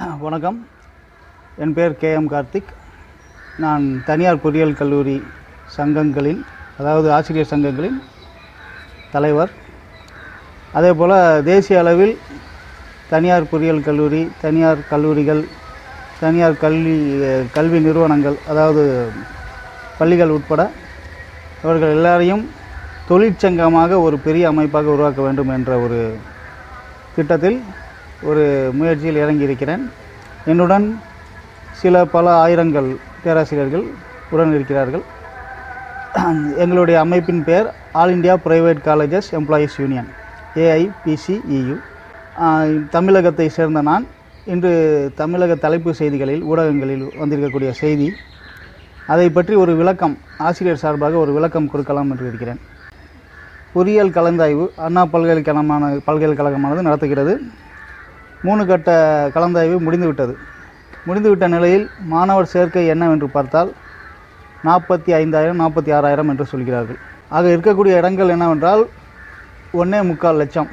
வணக்கம் என் பேர் K M Karthik நான் தனியார் பொறியியல் கல்லூரி சங்கங்களின் அதாவது ஆசிரியர் சங்கங்களின் தலைவர் அதே போல் தேசிய அளவில் தனியார் பொறியியல் கல்லூரி தனியார் கல்லூரிகள் தனியார் கல்வி கல்வி நிறுவனங்கள் அதாவது பள்ளிகள் உட்பட இவர்கள் எல்லாரையும் தொழிற்சங்கமாக ஒரு பெரிய அமைப்பாக உருவாக்க வேண்டும் என்ற ஒரு திட்டத்தில் ஒரு முயற்சியில் இறங்கியிருக்கிறேன் என்னுடன் சில பல ஆயிரங்கள் பேராசிரியர்கள் உடன் இருக்கிறார்கள் எங்களுடைய அமைப்பின் பெயர் all India private colleges employees union AIPCEU தமிழகத்தை சேர்ந்த நான் இன்று தமிழக தலைப்பு செய்திகளில் ஊடகங்களில் வந்திருக்கக்கூடிய செய்தி அதை பற்றி ஒரு விளக்கம் ஆசிரியர் சார்பாக ஒரு விளக்கம் கொடுக்கலாம் என்று இருக்கிறேன் பொறியியல் கலந்தாய்வு அண்ணா பல்கலைக்கழகமான பல்கலைக்கழகமானது நடத்துகிறது மூணு கட்ட கலந்தாய்வு முடிந்துவிட்டது முடிந்துவிட்ட நிலையில் மாணவர் சேர்க்கை என்னவென்று பார்த்தால் நாற்பத்தி ஐந்தாயிரம் நாற்பத்தி ஆறாயிரம் என்று சொல்கிறார்கள் ஆக இருக்கக்கூடிய இடங்கள் என்னவென்றால் ஒன்றே முக்கால் லட்சம்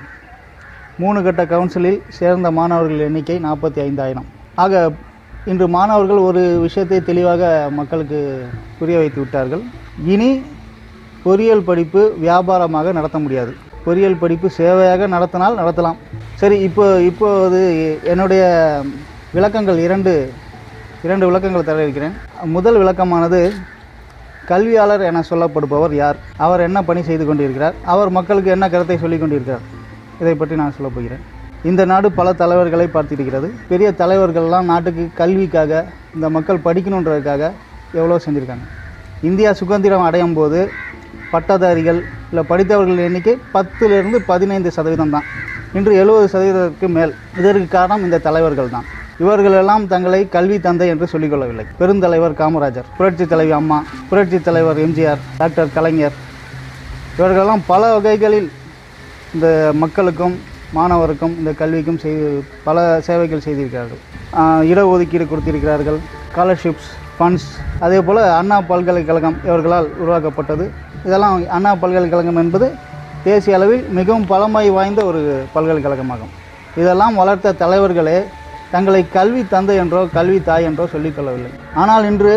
மூணு கட்ட கவுன்சிலில் சேர்ந்த மாணவர்கள் எண்ணிக்கை நாற்பத்தி ஐந்தாயிரம் ஆக இன்று மாணவர்கள் ஒரு விஷயத்தை தெளிவாக மக்களுக்கு புரிய வைத்து விட்டார்கள் இனி பொறியியல் படிப்பு வியாபாரமாக நடத்த முடியாது பொறியியல் படிப்பு சேவையாக நடத்தினால் நடத்தலாம் சரி இப்போ இப்போது என்னுடைய விளக்கங்கள் இரண்டு இரண்டு விளக்கங்கள் தர இருக்கிறேன் முதல் விளக்கமானது கல்வியாளர் என சொல்லப்படுபவர் யார் அவர் என்ன பணி செய்து கொண்டிருக்கிறார் அவர் மக்களுக்கு என்ன கருத்தை சொல்லிக் கொண்டிருக்கிறார் இதை பற்றி நான் சொல்லப் போகிறேன் இந்த நாடு பல தலைவர்களை பார்த்திருக்கிறது பெரிய தலைவர்கள்லாம் நாட்டுக்கு கல்விக்காக இந்த மக்கள் படிக்கணுன்றதுக்காக எவ்வளோ செஞ்சுருக்காங்க இந்தியா சுதந்திரம் அடையும் போது பட்டதாரிகள் இல்லை படித்தவர்கள் எண்ணிக்கை பத்துலேருந்து பதினைந்து சதவீதம் தான் இன்று எழுபது சதவீதத்துக்கு மேல் இதற்கு காரணம் இந்த தலைவர்கள் தான் இவர்களெல்லாம் தங்களை கல்வி தந்தை என்று சொல்லிக்கொள்ளவில்லை பெருந்தலைவர் காமராஜர் புரட்சி தலைவி அம்மா புரட்சி தலைவர் எம்ஜிஆர் டாக்டர் கலைஞர் இவர்களெல்லாம் பல வகைகளில் இந்த மக்களுக்கும் மாணவருக்கும் இந்த கல்விக்கும் செய்து பல சேவைகள் செய்திருக்கிறார்கள் ஆஹ் இடஒதுக்கீடு கொடுத்திருக்கிறார்கள் ஸ்காலர்ஷிப்ஸ் ஃபண்ட்ஸ் அதே போல் அண்ணா பல்கலைக்கழகம் இவர்களால் உருவாக்கப்பட்டது இதெல்லாம் அண்ணா பல்கலைக்கழகம் என்பது தேசிய அளவில் மிகவும் பழமை வாய்ந்த ஒரு பல்கலைக்கழகமாகும் இதெல்லாம் வளர்த்த தலைவர்களே தங்களை கல்வி தந்தை என்றோ கல்வி தாய் என்றோ சொல்லிக்கொள்ளவில்லை ஆனால் இன்று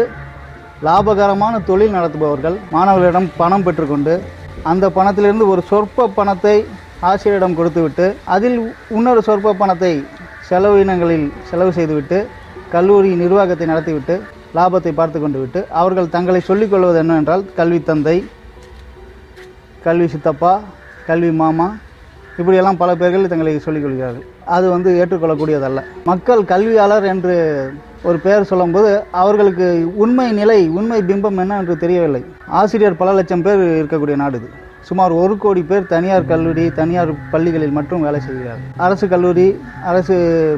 லாபகரமான தொழில் நடத்துபவர்கள் மாணவர்களிடம் பணம் பெற்றுக்கொண்டு அந்த பணத்திலிருந்து ஒரு சொற்ப பணத்தை ஆசிரியரிடம் கொடுத்துவிட்டு அதில் இன்னொரு சொற்ப பணத்தை செலவினங்களில் செலவு செய்துவிட்டு கல்லூரி நிர்வாகத்தை நடத்திவிட்டு லாபத்தை பார்த்து கொண்டு விட்டு அவர்கள் தங்களை சொல்லிக்கொள்வது என்னவென்றால் கல்வி தந்தை கல்வி சித்தப்பா கல்வி மாமா இப்படியெல்லாம் பல பேர்கள் தங்களை சொல்லிக் கொள்கிறார்கள் அது வந்து ஏற்றுக்கொள்ளக்கூடியதல்ல மக்கள் கல்வியாளர் என்று ஒரு பெயர் சொல்லும்போது அவர்களுக்கு உண்மை நிலை உண்மை பிம்பம் என்ன என்று தெரியவில்லை ஆசிரியர் பல லட்சம் பேர் இருக்கக்கூடிய நாடு இது சுமார் ஒரு கோடி பேர் தனியார் கல்லூரி தனியார் பள்ளிகளில் மட்டும் வேலை செய்கிறார்கள் அரசு கல்லூரி அரசு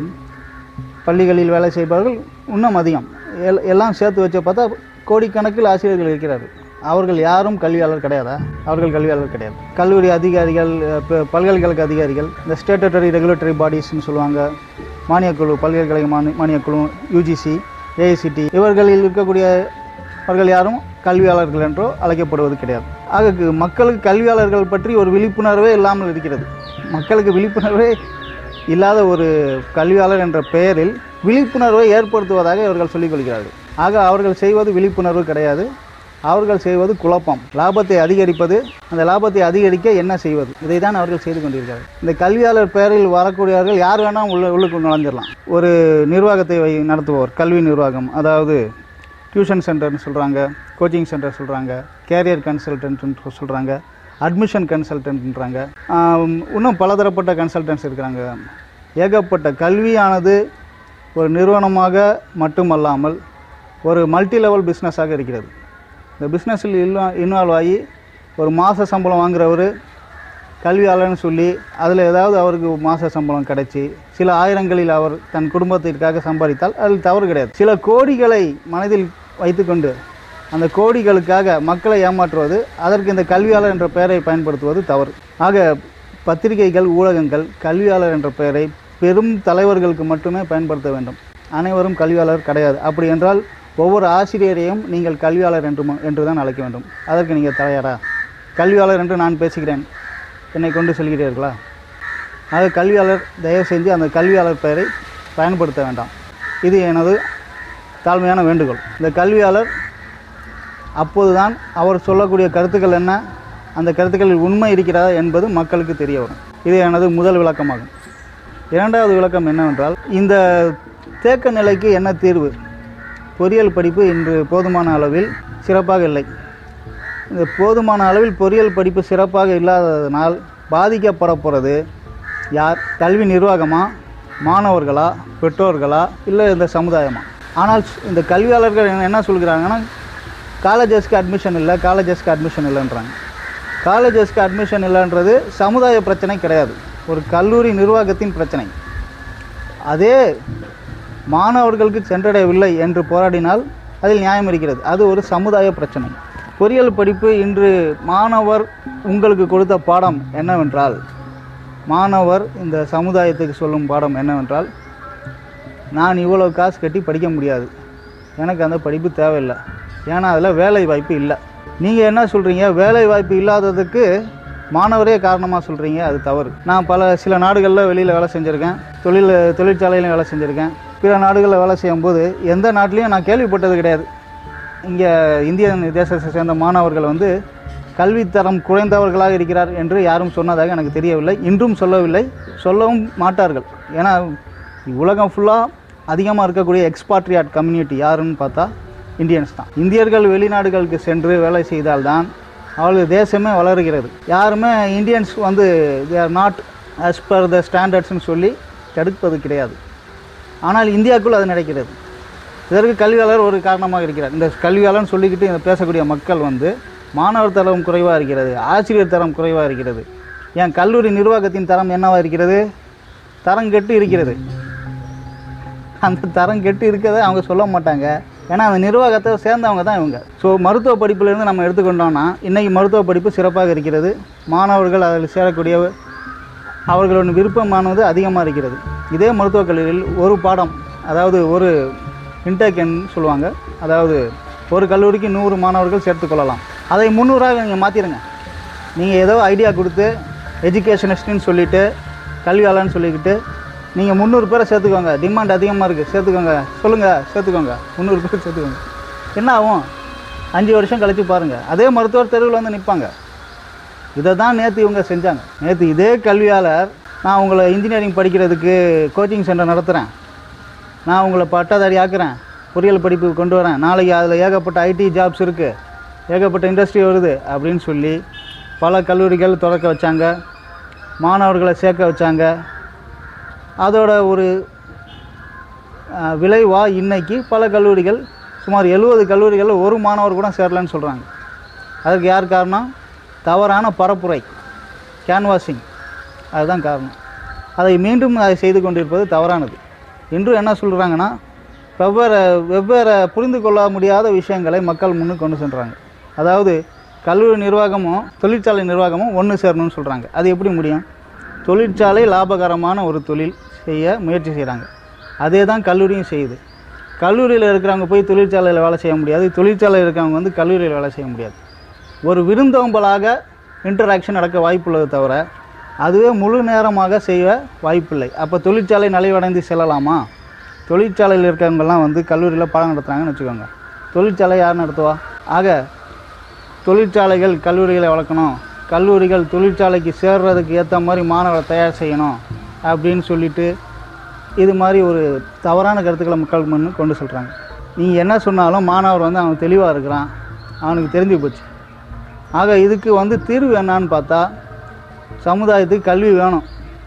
பள்ளிகளில் வேலை செய்பவர்கள் இன்னும் அதிகம் எல் எல்லாம் சேர்த்து வச்சு பார்த்தா கோடிக்கணக்கில் ஆசிரியர்கள் இருக்கிறார்கள் அவர்கள் யாரும் கல்வியாளர் கிடையாதா அவர்கள் கல்வியாளர் கிடையாது கல்லூரி அதிகாரிகள் ப- பல்கலைக்கழக அதிகாரிகள் இந்த ஸ்டேட்டரி ரெகுலேட்டரி பாடிஸ்னு சொல்லுவாங்க மானியக்குழு பல்கலைக்கழக மானி மானியக்குழு யூஜிசி ஏஐசிடி இவர்களில் இருக்கக்கூடிய அவர்கள் யாரும் கல்வியாளர்கள் என்றோ அழைக்கப்படுவது கிடையாது ஆக கு- மக்களுக்கு கல்வியாளர்கள் பற்றி ஒரு விழிப்புணர்வே இல்லாமல் இருக்கிறது மக்களுக்கு விழிப்புணர்வே இல்லாத ஒரு கல்வியாளர் என்ற பெயரில் விழிப்புணர்வை ஏற்படுத்துவதாக இவர்கள் சொல்லிக் கொள்கிறார்கள் ஆக அவர்கள் செய்வது விழிப்புணர்வு கிடையாது அவர்கள் செய்வது குழப்பம் லாபத்தை அதிகரிப்பது அந்த லாபத்தை அதிகரிக்க என்ன செய்வது இதை தான் அவர்கள் செய்து கொண்டிருக்கிறார்கள் இந்த கல்வியாளர் பெயரில் வரக்கூடியவர்கள் யார் வேணால் உள்ள உள்ளுக்கு நுழைஞ்சிடலாம் ஒரு நிர்வாகத்தை வை நடத்துபவர் கல்வி நிர்வாகம் அதாவது டியூஷன் சென்டர்னு சொல்கிறாங்க கோச்சிங் சென்டர் சொல்கிறாங்க கேரியர் கன்சல்டன்ட்னு சொல்கிறாங்க அட்மிஷன் கன்சல்டன்ட்ன்றாங்க ஆம், இன்னும் பலதரப்பட்ட கன்சல்டன்ட்ஸ் இருக்கிறாங்க ஏகப்பட்ட கல்வியானது ஒரு நிறுவனமாக மட்டுமல்லாமல் ஒரு மல்டி லெவல் பிஸ்னஸாக இருக்கிறது இந்த பிஸ்னஸில் இல்வா இன்வால்வ் ஆகி ஒரு மாத சம்பளம் வாங்குறவர் கல்வியாளர்னு சொல்லி அதில் ஏதாவது அவருக்கு மாத சம்பளம் கிடைச்சி சில ஆயிரங்களில் அவர் தன் குடும்பத்திற்காக சம்பாதித்தால் அதில் தவறு கிடையாது சில கோடிகளை மனதில் வைத்துக்கொண்டு அந்த கோடிகளுக்காக மக்களை ஏமாற்றுவது அதற்கு இந்த கல்வியாளர் என்ற பெயரை பயன்படுத்துவது தவறு ஆக பத்திரிகைகள் ஊடகங்கள் கல்வியாளர் என்ற பெயரை பெரும் தலைவர்களுக்கு மட்டுமே பயன்படுத்த வேண்டும் அனைவரும் கல்வியாளர் கிடையாது அப்படி என்றால் ஒவ்வொரு ஆசிரியரையும் நீங்கள் கல்வியாளர் என்று ம- என்று தான் அழைக்க வேண்டும் அதற்கு நீங்கள் தயாரா கல்வியாளர் என்று நான் பேசுகிறேன் என்னை கொண்டு செல்கிறீர்களா ஆக கல்வியாளர் தயவு செஞ்சு அந்த கல்வியாளர் பெயரை பயன்படுத்த வேண்டாம் இது எனது தாழ்மையான வேண்டுகோள் இந்த கல்வியாளர் அப்போதுதான் அவர் சொல்லக்கூடிய கருத்துக்கள் என்ன அந்த கருத்துக்களில் உண்மை இருக்கிறதா என்பது மக்களுக்கு தெரிய வரும் இது எனது முதல் விளக்கமாகும் இரண்டாவது விளக்கம் என்னவென்றால் இந்த தேக்க நிலைக்கு என்ன தீர்வு பொறியியல் படிப்பு இன்று போதுமான அளவில் சிறப்பாக இல்லை இந்த போதுமான அளவில் பொறியியல் படிப்பு சிறப்பாக இல்லாததனால் பாதிக்கப்பட போகிறது யார் கல்வி நிர்வாகமா மாணவர்களா பெற்றோர்களா இல்லை இந்த சமுதாயமா ஆனால் இந்த கல்வியாளர்கள் என்ன- என்ன சொல்கிறாங்கன்னா காலேஜஸ்க்கு அட்மிஷன் இல்லை காலேஜஸ்க்கு அட்மிஷன் இல்லைன்றாங்க காலேஜஸ்க்கு அட்மிஷன் இல்லைன்றது சமுதாய பிரச்சனை கிடையாது ஒரு கல்லூரி நிர்வாகத்தின் பிரச்சனை அதே மாணவர்களுக்கு சென்றடையவில்லை என்று போராடினால் அதில் நியாயம் இருக்கிறது அது ஒரு சமுதாய பிரச்சனை பொறியியல் படிப்பு இன்று மாணவர் உங்களுக்கு கொடுத்த பாடம் என்னவென்றால் மாணவர் இந்த சமுதாயத்துக்கு சொல்லும் பாடம் என்னவென்றால் நான் இவ்வளோ காசு கட்டி படிக்க முடியாது எனக்கு அந்த படிப்பு தேவையில்லை ஏன்னா அதில் வேலை வாய்ப்பு இல்லை நீங்கள் என்ன சொல்கிறீங்க வேலை வாய்ப்பு இல்லாததுக்கு மாணவரே காரணமாக சொல்கிறீங்க அது தவறு நான் பல சில நாடுகளில் வெளியில் வேலை செஞ்சுருக்கேன் தொழில் தொழிற்சாலையிலும் வேலை செஞ்சுருக்கேன் பிற நாடுகளில் வேலை செய்யும்போது எந்த நாட்டிலையும் நான் கேள்விப்பட்டது கிடையாது இங்கே இந்திய தேசத்தை சேர்ந்த மாணவர்கள் வந்து கல்வித்தரம் குறைந்தவர்களாக இருக்கிறார் என்று யாரும் சொன்னதாக எனக்கு தெரியவில்லை இன்றும் சொல்லவில்லை சொல்லவும் மாட்டார்கள் ஏன்னா உலகம் ஃபுல்லாக அதிகமாக இருக்கக்கூடிய எக்ஸ்பாட்ரியாட் கம்யூனிட்டி யாருன்னு பார்த்தா இந்தியன்ஸ் தான் இந்தியர்கள் வெளிநாடுகளுக்கு சென்று வேலை செய்தால்தான் அவளுக்கு தேசமே வளருகிறது யாருமே இந்தியன்ஸ் வந்து they are not as per the ஸ்டாண்டர்ட்ஸ்னு சொல்லி தடுப்பது கிடையாது ஆனால் இந்தியாவுக்குள் அது நடக்கிறது இதற்கு கல்வியாளர் ஒரு காரணமாக இருக்கிறார் இந்த கல்வியாளர்னு சொல்லிக்கிட்டு இந்த பேசக்கூடிய மக்கள் வந்து மாணவர் தரம் குறைவாக இருக்கிறது ஆசிரியர் தரம் குறைவாக இருக்கிறது ஏன் கல்லூரி நிர்வாகத்தின் தரம் என்னவா இருக்கிறது தரம் கெட்டு இருக்கிறது அந்த தரம் கெட்டு இருக்கிறத அவங்க சொல்ல மாட்டாங்க ஏன்னா அந்த நிர்வாகத்தை சேர்ந்தவங்க தான் இவங்க ஸோ மருத்துவ படிப்பிலிருந்து நம்ம எடுத்துக்கொண்டோம்னா இன்றைக்கி மருத்துவ படிப்பு சிறப்பாக இருக்கிறது மாணவர்கள் அதில் சேரக்கூடிய அவர்களோட விருப்பமானது அதிகமாக இருக்கிறது இதே மருத்துவக் கல்லூரியில் ஒரு பாடம் அதாவது ஒரு இன்டேக்கன் சொல்லுவாங்க அதாவது ஒரு கல்லூரிக்கு நூறு மாணவர்கள் சேர்த்துக்கொள்ளலாம் அதை முந்நூறாக நீங்கள் மாற்றிடுங்க நீங்கள் ஏதோ ஐடியா கொடுத்து எஜுகேஷனிஸ்ட்னு சொல்லிவிட்டு கல்வியாளர்னு சொல்லிக்கிட்டு நீங்கள் முந்நூறு பேரை சேர்த்துக்கோங்க டிமாண்ட் அதிகமாக இருக்குது சேர்த்துக்கோங்க சொல்லுங்கள் சேர்த்துக்கோங்க முந்நூறு பேர் சேர்த்துக்கோங்க என்ன ஆகும் அஞ்சு வருஷம் கழித்து பாருங்கள் அதே மருத்துவர் தெருவில் வந்து நிற்பாங்க இதை தான் நேற்று இவங்க செஞ்சாங்க நேற்று இதே கல்வியாளர் நான் உங்களை இன்ஜினியரிங் படிக்கிறதுக்கு கோச்சிங் சென்டர் நடத்துகிறேன் நான் உங்களை பட்டதாரி ஆக்குறேன் பொறியியல் படிப்பு கொண்டு வரேன் நாளைக்கு அதில் ஏகப்பட்ட ஐடி ஜாப்ஸ் இருக்குது ஏகப்பட்ட இண்டஸ்ட்ரி வருது அப்படின்னு சொல்லி பல கல்லூரிகள் திறக்க வச்சாங்க மாணவர்களை சேர்க்க வச்சாங்க அதோட ஒரு அஹ், விளைவா இன்னைக்கு பல கல்லூரிகள் சுமார் எழுபது கல்லூரிகளில் ஒரு மாணவர் கூட சேரலன்னு சொல்கிறாங்க அதுக்கு யார் காரணம் தவறான பரப்புரை கேன்வாசிங் அதுதான் காரணம் அதை மீண்டும் அதை செய்து கொண்டிருப்பது தவறானது இன்றும் என்ன சொல்கிறாங்கன்னா வெவ்வேறு வெவ்வேறு புரிந்து கொள்ள முடியாத விஷயங்களை மக்கள் முன்னுக்கு கொண்டு சென்றாங்க அதாவது கல்லூரி நிர்வாகமும் தொழிற்சாலை நிர்வாகமும் ஒன்று சேரணும்னு சொல்கிறாங்க அது எப்படி முடியும் தொழிற்சாலை லாபகரமான ஒரு தொழில் செய்ய முயற்சி செய்கிறாங்க அதே தான் கல்லூரியும் செய்யுது கல்லூரியில் இருக்கிறவங்க போய் தொழிற்சாலையில் வேலை செய்ய முடியாது தொழிற்சாலையில் இருக்கிறவங்க வந்து கல்லூரியில் வேலை செய்ய முடியாது ஒரு விருந்தோம்பலாக இன்டராக்ஷன் நடக்க வாய்ப்புள்ளது தவிர அதுவே முழு நேரமாக செய்ய வாய்ப்பில்லை அப்போ தொழிற்சாலை நலிவடைந்து செல்லலாமா தொழிற்சாலையில் இருக்கிறவங்கெல்லாம் வந்து கல்லூரியில் பாடம் நடத்துகிறாங்கன்னு வச்சுக்கோங்க தொழிற்சாலை யார் நடத்துவா ஆக தொழிற்சாலைகள் கல்லூரிகளை வளர்க்கணும் கல்லூரிகள் தொழிற்சாலைக்கு சேர்றதுக்கு ஏற்ற மாதிரி மாணவரை தயார் செய்யணும் அப்படின்னு சொல்லிட்டு இது மாதிரி ஒரு தவறான கருத்துக்களை மக்கள் முன்னு கொண்டு சொல்கிறாங்க நீங்கள் என்ன சொன்னாலும் மாணவர் வந்து அவன் தெளிவாக இருக்கிறான் அவனுக்கு தெரிஞ்சு போச்சு ஆக இதுக்கு வந்து தீர்வு என்னான்னு பார்த்தா சமுதாயத்துக்கு கல்வி வேணும்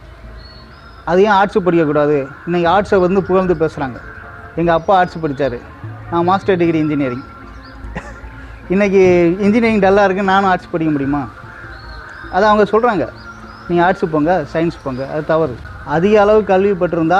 அது ஏன் ஆர்ட்ஸ் படிக்கக்கூடாது இன்றைக்கி ஆர்ட்ஸை வந்து புகழ்ந்து பேசுகிறாங்க எங்கள் அப்பா ஆர்ட்ஸ் படித்தார் நான் மாஸ்டர் டிகிரி இன்ஜினியரிங் இன்றைக்கி இன்ஜினியரிங் டல்லாக இருக்குது நானும் ஆர்ட்ஸ் படிக்க முடியுமா அதை அவங்க சொல்கிறாங்க நீங்கள் ஆர்ட்ஸ் போங்க சயின்ஸ் போங்க அது தவறு அதிக அளவு கல்வி பெற்றிருந்தா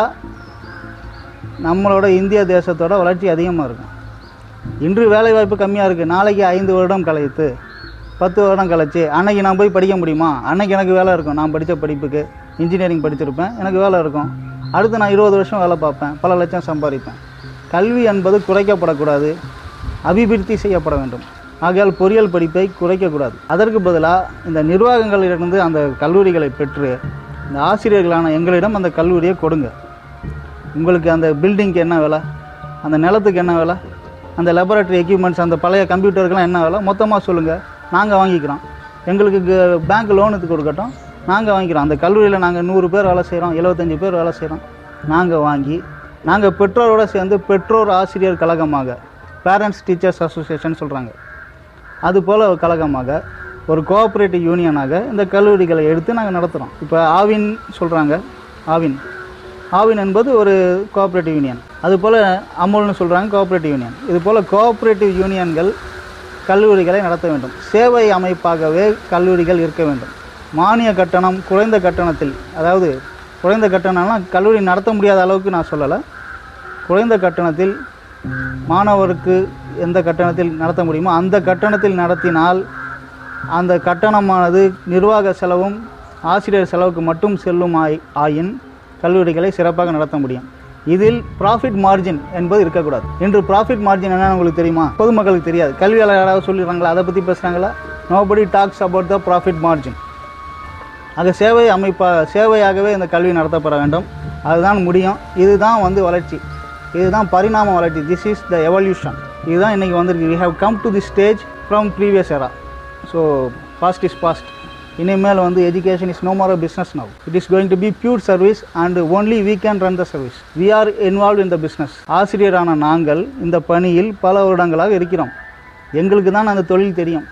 நம்மளோட இந்திய தேசத்தோட வளர்ச்சி அதிகமாக இருக்கும் இன்று வேலைவாய்ப்பு கம்மியாக இருக்குது நாளைக்கு ஐந்து வருடம் கழித்து பத்து வருடம் கழிச்சு அன்னைக்கு நான் போய் படிக்க முடியுமா அன்னைக்கு எனக்கு வேலை இருக்கும் நான் படித்த படிப்புக்கு இன்ஜினியரிங் படிச்சிருப்பேன் எனக்கு வேலை இருக்கும் அடுத்து நான் இருபது வருஷம் வேலை பார்ப்பேன் பல லட்சம் சம்பாதிப்பேன் கல்வி என்பது குறைக்கப்படக்கூடாது அபிவிருத்தி செய்யப்பட வேண்டும் ஆகையால் பொறியியல் படிப்பை குறைக்கக்கூடாது அதற்கு பதிலாக இந்த நிர்வாகங்களிலிருந்து அந்த கல்லூரிகளை பெற்று இந்த ஆசிரியர்களான எங்களிடம் அந்த கல்லூரியை கொடுங்க உங்களுக்கு அந்த பில்டிங்க்கு என்ன விலை அந்த நிலத்துக்கு என்ன விலை அந்த லெபரட்டரி எக்யூப்மெண்ட்ஸ் அந்த பழைய கம்ப்யூட்டருக்கெல்லாம் என்ன விலை மொத்தமாக சொல்லுங்கள் நாங்கள் வாங்கிக்கிறோம் எங்களுக்கு பேங்க் லோனுக்கு கொடுக்கட்டும் நாங்கள் வாங்கிக்கிறோம் அந்த கல்லூரியில் நாங்கள் நூறு பேர் வேலை செய்கிறோம் எழுபத்தஞ்சி பேர் வேலை செய்கிறோம் நாங்கள் வாங்கி நாங்கள் பெற்றோரோடு சேர்ந்து பெற்றோர் ஆசிரியர் கழகமாக பேரண்ட்ஸ் டீச்சர்ஸ் அசோசியேஷன் சொல்கிறாங்க அதுபோல் ஒரு கழகமாக ஒரு கோஆப்ரேட்டிவ் யூனியனாக இந்த கல்லூரிகளை எடுத்து நாங்கள் நடத்துகிறோம் இப்போ ஆவின் சொல்கிறாங்க ஆவின் ஆவின் என்பது ஒரு கோஆப்ரேட்டிவ் யூனியன் அதுபோல் அமுல்னு சொல்கிறாங்க கோஆப்ரேட்டிவ் யூனியன் இதுபோல் கோஆப்ரேட்டிவ் யூனியன்கள் கல்லூரிகளை நடத்த வேண்டும் சேவை அமைப்பாகவே கல்லூரிகள் இருக்க வேண்டும் மானிய கட்டணம் குறைந்த கட்டணத்தில் அதாவது குறைந்த கட்டணம்லாம் கல்லூரி நடத்த முடியாத அளவுக்கு நான் சொல்லலை குறைந்த கட்டணத்தில் மாணவருக்கு எந்த கட்டணத்தில் நடத்த முடியுமோ அந்த கட்டணத்தில் நடத்தினால் அந்த கட்டணமானது நிர்வாக செலவும் ஆசிரியர் செலவுக்கு மட்டும் செல்லும் ஆய் ஆயின் கல்லூரிகளை சிறப்பாக நடத்த முடியும் இதில் ப்ராஃபிட் மார்ஜின் என்பது இருக்கக்கூடாது இன்று ப்ராஃபிட் மார்ஜின் என்னன்னு உங்களுக்கு தெரியுமா பொதுமக்களுக்கு தெரியாது கல்வியாளர் யாராவது சொல்லிடுறாங்களா அதை பற்றி பேசுகிறாங்களா nobody talks about the profit margin ஆக சேவை அமைப்பா சேவையாகவே இந்த கல்வி நடத்தப்பட வேண்டும் அதுதான் முடியும் இதுதான் வந்து வளர்ச்சி இதுதான் பரிணாம வளர்ச்சி திஸ் இஸ் த எவல்யூஷன் இதுதான் இன்றைக்கி வந்திருக்கு we have come to the stage from previous era so past is past இனிமேல் வந்து education is no more a business now it is going to be pure service and only we can run the service we are involve in the business ஆசிரியரான நாங்கள் இந்த பணியில் பல வருடங்களாக இருக்கிறோம் எங்களுக்கு தான் அந்த தொழில் தெரியும்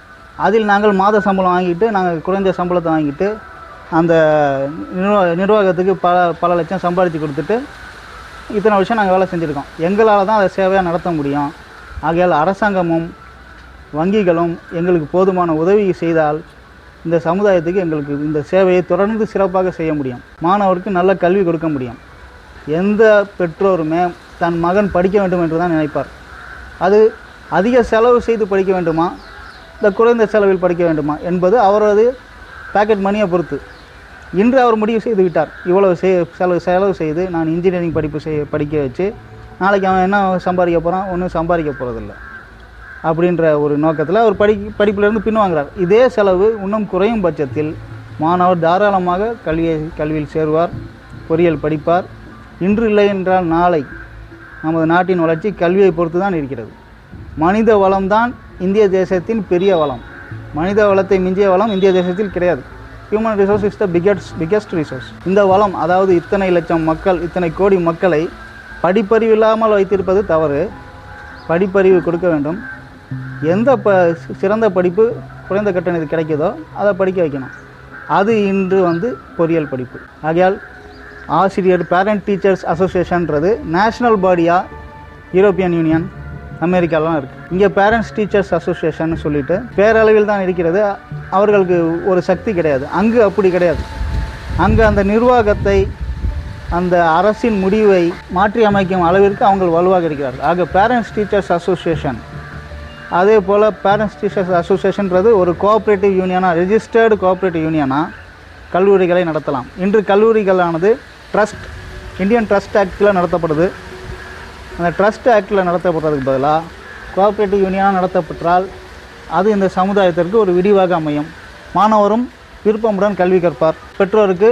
அதில் நாங்கள் மாத சம்பளம் வாங்கிட்டு நாங்கள் குறைந்த சம்பளத்தை வாங்கிட்டு அந்த நிர்வா நிர்வாகத்துக்கு பல பல லட்சம் சம்பாதிச்சு கொடுத்துட்டு இத்தனை வருஷம் நாங்கள் வேலை செஞ்சுருக்கோம் எங்களால் தான் அதை சேவையாக நடத்த முடியும் ஆகையால் அரசாங்கமும் வங்கிகளும் எங்களுக்கு போதுமான உதவி செய்தால் இந்த சமுதாயத்துக்கு எங்களுக்கு இந்த சேவையை தொடர்ந்து சிறப்பாக செய்ய முடியும் மாணவருக்கு நல்ல கல்வி கொடுக்க முடியும் எந்த பெற்றோருமே தன் மகன் படிக்க வேண்டும் என்று தான் நினைப்பார் அது அதிக செலவு செய்து படிக்க வேண்டுமா இந்த குறைந்த செலவில் படிக்க வேண்டுமா என்பது அவரது பாக்கெட் மணியை பொறுத்து இன்று அவர் முடிவு செய்து விட்டார் இவ்வளவு செய் செலவு செலவு செய்து நான் இன்ஜினியரிங் படிப்பு செய் படிக்க வச்சு நாளைக்கு அவன் என்ன சம்பாதிக்க போகிறான் ஒன்றும் சம்பாதிக்க போகிறதில்ல அப்படின்ற ஒரு நோக்கத்தில் அவர் படி படிப்பிலிருந்து பின்வாங்குறார் இதே செலவு இன்னும் குறையும் பட்சத்தில் மாணவர் தாராளமாக கல்வியை கல்வியில் சேருவார் பொறியியல் படிப்பார் இன்று இல்லை என்றால் நாளை நமது நாட்டின் வளர்ச்சி கல்வியை பொறுத்து தான் இருக்கிறது மனித வளம்தான் இந்திய தேசத்தின் பெரிய வளம் மனித வளத்தை மிஞ்சிய வளம் இந்திய தேசத்தில் கிடையாது human resource is the biggest biggest resource இந்த வளம் அதாவது இத்தனை லட்சம் மக்கள் இத்தனை கோடி மக்களை படிப்பறிவு இல்லாமல் வைத்திருப்பது தவறு படிப்பறிவு கொடுக்க வேண்டும் எந்த ப சிறந்த படிப்பு குறைந்த கட்டணத்தில் கிடைக்குதோ அதை படிக்க வைக்கணும் அது இன்று வந்து பொறியியல் படிப்பு ஆகையால் ஆசிரியர் பேரண்ட் டீச்சர்ஸ் அசோசியேஷன்றது நேஷ்னல் பாடியாக யூரோப்பியன் யூனியன் அமெரிக்காலாம் இருக்குது இங்கே பேரண்ட்ஸ் டீச்சர்ஸ் அசோசியேஷன் சொல்லிட்டு பேரளவில் தான் இருக்கிறது அவர்களுக்கு ஒரு சக்தி கிடையாது அங்கு அப்படி கிடையாது அங்கே அந்த நிர்வாகத்தை அந்த அரசின் முடிவை மாற்றி அமைக்கும் அளவிற்கு அவங்க வலுவாக இருக்கிறார்கள் ஆக பேரண்ட்ஸ் டீச்சர்ஸ் அசோசியேஷன் அதே போல் பேரண்ட்ஸ் டீச்சர்ஸ் அசோசியேஷன்றது ஒரு கோஆப்ரேட்டிவ் யூனியனாக ரெஜிஸ்டர்டு கோஆப்ரேட்டிவ் யூனியனாக கல்லூரிகளை நடத்தலாம் இன்று கல்லூரிகளானது ட்ரஸ்ட் இந்தியன் ட்ரஸ்ட் ஆக்டில் நடத்தப்படுது அந்த ட்ரஸ்ட் ஆக்டில் நடத்தப்படுறதுக்கு பதிலாக கோஆப்ரேட்டிவ் யூனியனாக நடத்தப்பட்டால் அது இந்த சமுதாயத்திற்கு ஒரு விடிவாக அமையும் மாணவரும் விருப்பமுடன் கல்வி கற்பார் பெற்றோருக்கு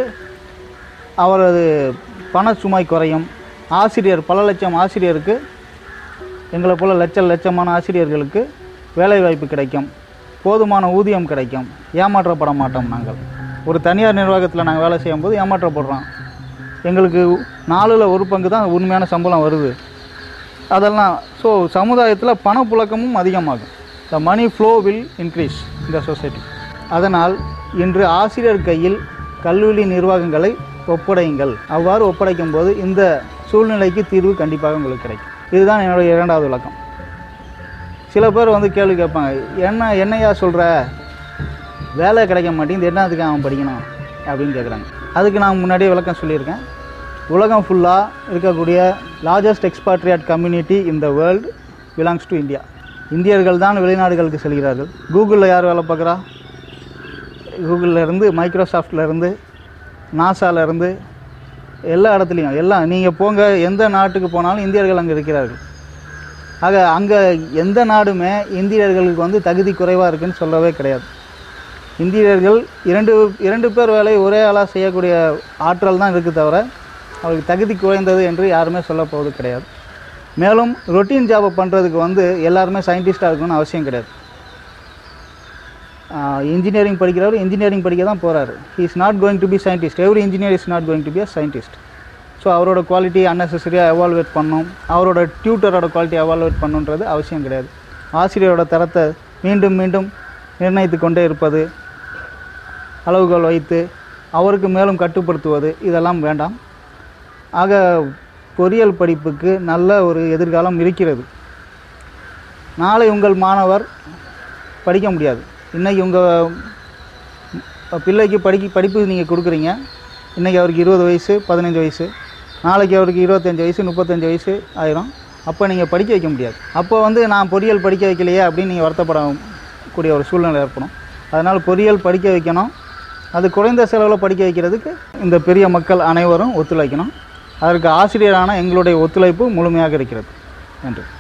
அவரது பண சுமை குறையும் ஆசிரியர் பல லட்சம் ஆசிரியருக்கு எங்களை போல் லட்ச லட்சமான ஆசிரியர்களுக்கு வேலைவாய்ப்பு கிடைக்கும் போதுமான ஊதியம் கிடைக்கும் ஏமாற்றப்பட மாட்டோம் நாங்கள் ஒரு தனியார் நிர்வாகத்தில் நாங்கள் வேலை செய்யும்போது ஏமாற்றப்படுறோம் எங்களுக்கு நாலில் ஒரு பங்கு தான் உண்மையான சம்பளம் வருது அதெல்லாம் ஸோ சமுதாயத்தில் பணப்புழக்கமும் அதிகமாகும் the money flow will increase இந்த சொசைட்டி அதனால் இன்று ஆசிரியர் கையில் கல்லூரி நிர்வாகங்களை ஒப்படையுங்கள் அவ்வாறு ஒப்படைக்கும் போது இந்த சூழ்நிலைக்கு தீர்வு கண்டிப்பாக உங்களுக்கு கிடைக்கும் இதுதான் என்னுடைய இரண்டாவது விளக்கம் சில பேர் வந்து கேள்வி கேட்பாங்க என்ன என்னையா சொல்கிற வேலை கிடைக்க மாட்டேங்குது என்னத்துக்கு அவன் படிக்கணும் அப்படின்னு கேட்குறாங்க அதுக்கு நான் முன்னாடியே விளக்கம் சொல்லியிருக்கேன் உலகம் ஃபுல்லாக இருக்கக்கூடிய largest expatriate community in the world belongs to India இந்தியர்கள் தான் வெளிநாடுகளுக்கு செல்கிறார்கள் கூகுளில் யார் வேலை பார்க்குறா கூகுளில் இருந்து மைக்ரோசாஃப்ட்ல இருந்து நாசால இருந்து எல்லா இடத்துலையும் எல்லாம் நீங்கள் போங்க எந்த நாட்டுக்கு போனாலும் இந்தியர்கள் அங்கே இருக்கிறார்கள் ஆக அங்கே எந்த நாடுமே இந்தியர்களுக்கு வந்து தகுதி குறைவாக இருக்குன்னு சொல்லவே கிடையாது இந்தியர்கள் இரண்டு இரண்டு பேர் வேலை ஒரே ஆளாக செய்யக்கூடிய ஆற்றல் தான் இருக்குது தவிர அவருக்கு தகுதி குறைந்தது என்று யாருமே சொல்ல போவது கிடையாது மேலும் ரொட்டீன் ஜாபை பண்ணுறதுக்கு வந்து எல்லாருமே சயின்டிஸ்ட்டாக இருக்கணும்னு அவசியம் கிடையாது இன்ஜினியரிங் படிக்கிறவர் இன்ஜினியரிங் படிக்க தான் போகிறாரு he is not going to be scientist every engineer is not going to be a scientist so அவரோட குவாலிட்டி அன்னெசரியாக எவால்வேட் பண்ணணும் அவரோட டியூட்டரோட குவாலிட்டி எவால்வேட் பண்ணணுன்றது அவசியம் கிடையாது ஆசிரியரோட தரத்தை மீண்டும் மீண்டும் நிர்ணயித்து கொண்டே இருப்பது அளவுகோல் வைத்து அவருக்கு மேலும் கட்டுப்படுத்துவது இதெல்லாம் வேண்டாம் ஆக பொறியியல் படிப்புக்கு நல்ல ஒரு எதிர்காலம் இருக்கிறது நாளை உங்கள் மாணவர் படிக்க முடியாது இன்றைக்கி உங்கள் பிள்ளைக்கு படிக்க படிப்பு நீங்கள் கொடுக்குறீங்க இன்றைக்கி அவருக்கு இருபது வயசு பதினஞ்சு வயசு நாளைக்கு அவருக்கு இருபத்தஞ்சி வயசு முப்பத்தஞ்சு வயசு ஆயிரும் அப்போ நீங்கள் படிக்க வைக்க முடியாது அப்போ வந்து நான் பொறியியல் படிக்க வைக்கலையே அப்படின்னு நீங்கள் வருத்தப்படக்கூடிய ஒரு சூழ்நிலை ஏற்படும் அதனால் பொறியியல் படிக்க வைக்கணும் அது குறைந்த செலவில் படிக்க வைக்கிறதுக்கு இந்த பெரிய மக்கள் அனைவரும் ஒத்துழைக்கணும் அதற்கு ஆசிரியரான எங்களுடைய ஒத்துழைப்பு முழுமையாக இருக்கிறது நன்றி